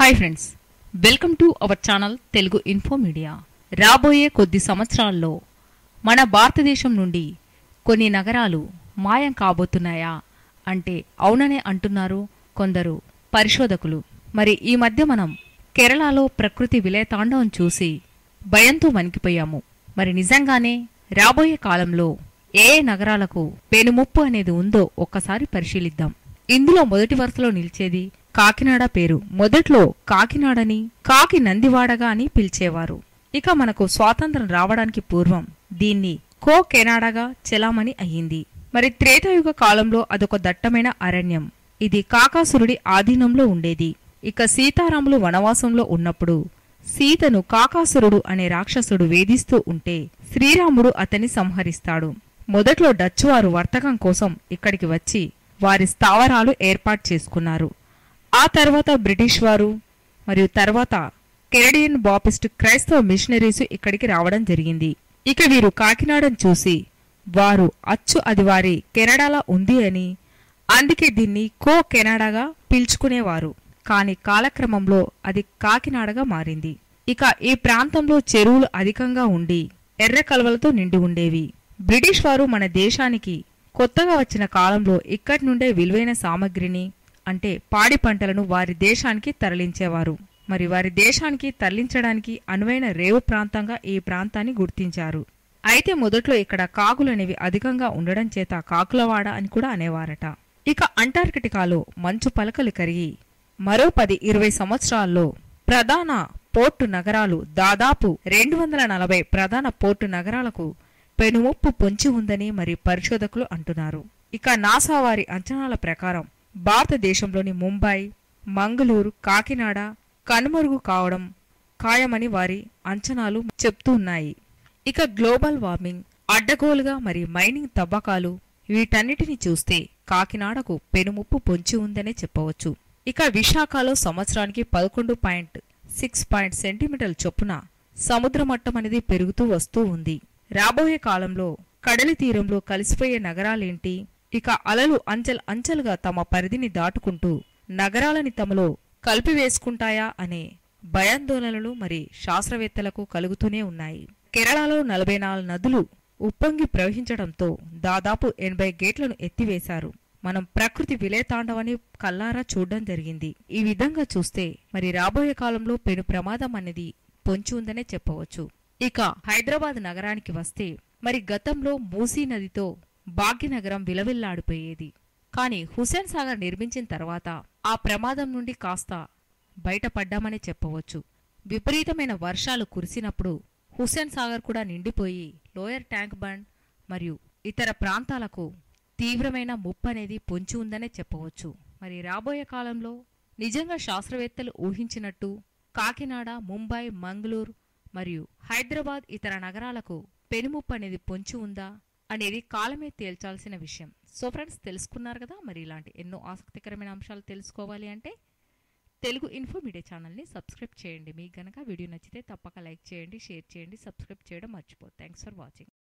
hi friends welcome to our channel Telugu info media రాబోయే కొద్ది సంవత్సరాల్లో మన భారతదేశం నుండి కొన్ని నగరాలు మాయం కాబోతున్నాయా అంటే అవుననే అంటున్నారు కొందరు పరిశోధకులు మరి ఈ మధ్య మనం కేరళలో ప్రకృతి విలయతాండవం చూసి భయంతో వణికిపోయాము మరి నిజంగానే రాబోయే కాలంలో ఏ ఏ నగరాలకు పెనుముప్పు అనేది ఉందో ఒక్కసారి పరిశీలిద్దాం ఇందులో మొదటి వరుసలో నిలిచేది కాకినాడ పేరు మొదట్లో కాకినాడని కాకి నందివాడగా అని పిలిచేవారు ఇక మనకు స్వాతంత్రం రావడానికి పూర్వం దీన్ని కో కెనాడాగా చెలామణి అయ్యింది మరి త్రేతాయుగ కాలంలో అదొక దట్టమైన అరణ్యం ఇది కాకాసురుడి ఆధీనంలో ఉండేది ఇక సీతారాములు వనవాసంలో ఉన్నప్పుడు సీతను కాకాసురుడు అనే రాక్షసుడు వేధిస్తూ ఉంటే శ్రీరాముడు అతన్ని సంహరిస్తాడు మొదట్లో డచ్ వారు వర్తకం కోసం ఇక్కడికి వచ్చి వారి స్థావరాలు ఏర్పాటు చేసుకున్నారు ఆ తర్వాత బ్రిటిష్ వారు మరియు తర్వాత కెనడియన్ బాపిస్ట్ క్రైస్తవ మిషనరీస్ ఇక్కడికి రావడం జరిగింది ఇక వీరు కాకినాడను చూసి వారు అచ్చు అది వారి కెనడాలా ఉంది అని అందుకే దీన్ని కో కెనడాగా పిలుచుకునేవారు కానీ కాలక్రమంలో అది కాకినాడగా మారింది ఇక ఈ ప్రాంతంలో చెరువులు అధికంగా ఉండి ఎర్ర కలవలతో నిండి ఉండేవి బ్రిటిష్ వారు మన దేశానికి కొత్తగా వచ్చిన కాలంలో ఇక్కడి నుండే విలువైన సామగ్రిని అంటే పాడి పంటలను వారి దేశానికి తరలించేవారు మరి వారి దేశానికి తరలించడానికి అనువైన రేవు ప్రాంతంగా ఈ ప్రాంతాన్ని గుర్తించారు అయితే మొదట్లో ఇక్కడ కాకులనేవి అధికంగా ఉండడం చేత కాకులవాడ అని కూడా అనేవారట ఇక అంటార్కిటికాలో మంచు పలకలు కరిగి మరో పది ఇరవై సంవత్సరాల్లో ప్రధాన పోర్టు నగరాలు దాదాపు రెండు వందల నలభై ప్రధాన పోర్టు నగరాలకు పెనుముప్పు పొంచి ఉందని మరి పరిశోధకులు అంటున్నారు ఇక నాసా వారి అంచనాల ప్రకారం భారతదేశంలోని ముంబై మంగళూరు కాకినాడ కనుమరుగు కావడం ఖాయమని వారి అంచనాలు చెప్తూ ఉన్నాయి ఇక గ్లోబల్ వార్మింగ్ అడ్డగోలుగా మరి మైనింగ్ తవ్వకాలు వీటన్నిటిని చూస్తే కాకినాడకు పెనుముప్పు పొంచి ఉందనే చెప్పవచ్చు ఇక విశాఖలో సంవత్సరానికి పదకొండు పాయింట్ సిక్స్ పాయింట్ సెంటీమీటర్ల చొప్పున సముద్ర మట్టం అనేది పెరుగుతూ వస్తూ ఉంది రాబోయే కాలంలో కడలి తీరంలో కలిసిపోయే నగరాలేంటి ఇక అలలు అంచెల్ అంచెలుగా తమ పరిధిని దాటుకుంటూ నగరాలని తమలో కలిపివేసుకుంటాయా అనే భయాందోళనలు మరి శాస్త్రవేత్తలకు కలుగుతూనే ఉన్నాయి కేరళలో నలభై నాలుగు నదులు ఉప్పొంగి ప్రవహించడంతో దాదాపు ఎనభై గేట్లను ఎత్తివేశారు మనం ప్రకృతి విలేతాండవని కల్లారా చూడడం జరిగింది ఈ విధంగా చూస్తే మరి రాబోయే కాలంలో పెను ప్రమాదం అనేది పొంచి ఉందనే చెప్పవచ్చు ఇక హైదరాబాద్ నగరానికి వస్తే మరి గతంలో మూసీ నదితో భాగ్యనగరం విలవిల్లాడిపోయేది కానీ హుసేన్ సాగర్ నిర్మించిన తర్వాత ఆ ప్రమాదం నుండి కాస్త బయటపడ్డామనే చెప్పవచ్చు విపరీతమైన వర్షాలు కురిసినప్పుడు హుస్సేన్ సాగర్ కూడా నిండిపోయి లోయర్ ట్యాంక్ బండ్ మరియు ఇతర ప్రాంతాలకు తీవ్రమైన ముప్పు అనేది పొంచి ఉందనే చెప్పవచ్చు మరి రాబోయే కాలంలో నిజంగా శాస్త్రవేత్తలు ఊహించినట్టు కాకినాడ ముంబై మంగళూరు మరియు హైదరాబాద్ ఇతర నగరాలకు పెనుముప్పు అనేది పొంచి ఉందా అనేది కాలమే తేల్చాల్సిన విషయం సో ఫ్రెండ్స్ తెలుసుకున్నారు కదా మరి ఇలాంటి ఎన్నో ఆసక్తికరమైన అంశాలు తెలుసుకోవాలి అంటే తెలుగు ఇన్ఫో మీడియా ఛానల్ని సబ్స్క్రైబ్ చేయండి మీకు గనక వీడియో నచ్చితే తప్పక లైక్ చేయండి షేర్ చేయండి సబ్స్క్రైబ్ చేయడం మర్చిపోదు థ్యాంక్స్ ఫర్ వాచింగ్